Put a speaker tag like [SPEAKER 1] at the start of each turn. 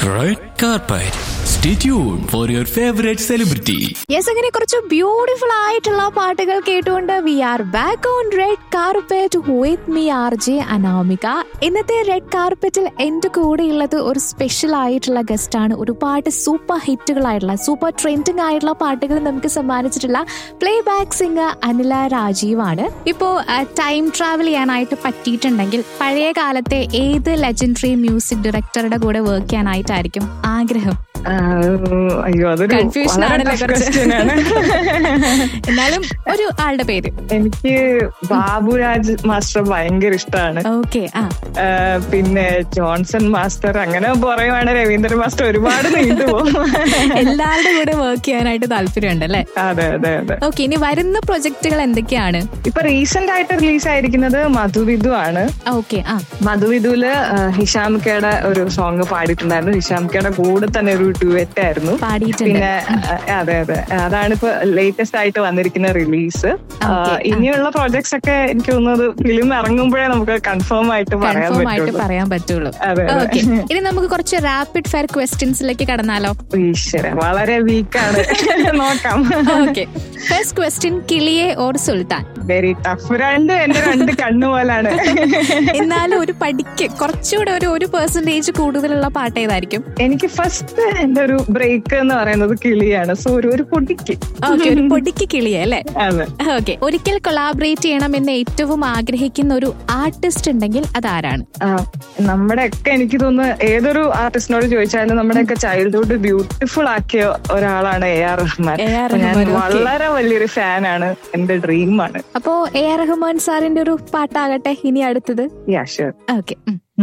[SPEAKER 1] Red carpet. Stay tuned for your favorite celebrity.
[SPEAKER 2] Yes അങ്ങനെ കുറച്ച് beautiful ആയിട്ടുള്ള പാട്ടുകൾ കേട്ടുകൊണ്ട് we are back on red carpet with me R J Anamika ഇന്നത്തെ red കാർപ്പറ്റിൽ എന്റെ കൂടെയുള്ളത് ഒരു സ്പെഷ്യൽ ആയിട്ടുള്ള ഗസ്റ്റ് ആണ് ഒരുപാട് സൂപ്പർ ഹിറ്റുകളായിട്ടുള്ള സൂപ്പർ ട്രെൻഡിങ് ആയിട്ടുള്ള പാട്ടുകൾ നമുക്ക് സമ്മാനിച്ചിട്ടുള്ള പ്ലേ ബാക്ക് സിംഗർ അനില രാജീവാണ് ഇപ്പോ ടൈം ട്രാവൽ ചെയ്യാനായിട്ട് പറ്റിയിട്ടുണ്ടെങ്കിൽ പഴയ കാലത്തെ ഏത് ലെജൻഡറി മ്യൂസിക് ഡയറക്ടറുടെ കൂടെ വർക്ക് ചെയ്യാനായിട്ടായിരിക്കും ആഗ്രഹം
[SPEAKER 3] ആ, അയ്യോ അതൊരു
[SPEAKER 2] Confusion
[SPEAKER 3] വളരെ
[SPEAKER 2] ആണല്ലോ
[SPEAKER 3] tough
[SPEAKER 2] കുറച്ച്.
[SPEAKER 3] question ആണ്.
[SPEAKER 2] എന്നാലും ഒരു ആളുടെ പേര്
[SPEAKER 3] എനിക്ക് ബാബുരാജ് മാസ്റ്റർ ഭയങ്കര ഇഷ്ടമാണ്
[SPEAKER 2] ഓക്കെ ആ
[SPEAKER 3] പിന്നെ ജോൺസൺ മാസ്റ്റർ അങ്ങനെ പറയുവാണ് രവീന്ദ്രൻ മാസ്റ്റർ ഒരുപാട് നീണ്ടുപോകും
[SPEAKER 2] എല്ലാവരുടെ കൂടെ വർക്ക് ചെയ്യാനായിട്ട് താല്പര്യമുണ്ട് അല്ലേ
[SPEAKER 3] അതെ അതെ അതെ
[SPEAKER 2] ഓക്കെ ഇനി വരുന്ന പ്രൊജക്ടുകൾ എന്തൊക്കെയാണ്
[SPEAKER 3] ഇപ്പൊ റീസെന്റ് ആയിട്ട് റിലീസ് ആയിരിക്കുന്നത് മധുവിധു ആണ്
[SPEAKER 2] ഓക്കെ ആ
[SPEAKER 3] മധുവിധുവില് ഹിഷാംക്കയുടെ ഒരു സോങ് പാടിയിട്ടുണ്ടായിരുന്നു ഹിഷാംക്കയുടെ കൂടെ തന്നെ ഒരു ഡുവറ്റ് ആയിരുന്നു
[SPEAKER 2] പാടിയിട്ടുണ്ട്
[SPEAKER 3] പിന്നെ അഹ് അതെ അതെ അതാണ് ഇപ്പൊ ലേറ്റസ്റ്റ് ആയിട്ട് വന്നിരിക്കുന്ന റിലീസ്
[SPEAKER 2] Okay, ആ.
[SPEAKER 3] ഇനിയുള്ള പ്രോജക്ട്സ് ഒക്കെ എനിക്ക് തോന്നുന്നത് ഫിലിം ഇറങ്ങുമ്പോഴേ നമുക്ക് കൺഫേം ആയിട്ട് പറയാൻ
[SPEAKER 2] കൺഫേം ആയിട്ട്
[SPEAKER 3] പറ്റുള്ളൂ
[SPEAKER 2] പറയാൻ പറ്റുള്ളൂ
[SPEAKER 3] അതെ, അതെ.
[SPEAKER 2] ഓക്കെ ഇനി നമുക്ക് കുറച്ച് റാപ്പിഡ് ഫയർ ക്വസ്റ്റ്യൻസിലേക്ക് കടന്നാലോ
[SPEAKER 3] ഈശ്വര വളരെ വീക്കാണ് നോക്കാം
[SPEAKER 2] ഓക്കെ ഫസ്റ്റ് ക്വസ്റ്റ്യൻ കിളിയെ ഓർ സുൽത്താൻ
[SPEAKER 3] വെരി ടഫ് രണ്ട് എന്റെ രണ്ട് കണ്ണു പോലാണ്
[SPEAKER 2] എന്നാലും ഒരു പഠിക്ക് കുറച്ചുകൂടെ ഒരു ഒരു പെർസെന്റേജ് കൂടുതലുള്ള പാട്ട് ഏതായിരിക്കും
[SPEAKER 3] എനിക്ക് ഫസ്റ്റ് എന്റെ ഒരു ബ്രേക്ക് എന്ന് പറയുന്നത് കിളിയാണ് സോ ഒരു ഒരു പൊടിക്ക്
[SPEAKER 2] ഓക്കെ ഒരു പൊടിക്ക് കിളിയെ അല്ലേ
[SPEAKER 3] അതെ
[SPEAKER 2] ഓക്കെ ഒരിക്കൽ കൊളാബറേറ്റ് ചെയ്യണമെന്ന് ഏറ്റവും ആഗ്രഹിക്കുന്ന ഒരു ആർട്ടിസ്റ്റ് ഉണ്ടെങ്കിൽ അതാരാണ്
[SPEAKER 3] ആ, നമ്മുടെയൊക്കെ എനിക്ക് തോന്നുന്നു ഏതൊരു ആർട്ടിസ്റ്റിനോട് ചോദിച്ചാലും നമ്മുടെയൊക്കെ ചൈൽഡ്ഹുഡ് ബ്യൂട്ടിഫുൾ ആക്കിയ ഒരാളാണ് A R Rahman
[SPEAKER 2] A R
[SPEAKER 3] അപ്പൊ ഞാൻ
[SPEAKER 2] റഹ്മാൻ, okay.
[SPEAKER 3] വളരെ വലിയൊരു ഫാനാണ് എന്റെ ഡ്രീമാണ്
[SPEAKER 2] അപ്പോ എ ആർ റഹ്മാൻ സാറിന്റെ ഒരു പാട്ടാകട്ടെ ഇനി അടുത്തത്
[SPEAKER 3] യാ ഷുവർ
[SPEAKER 2] ഓക്കെ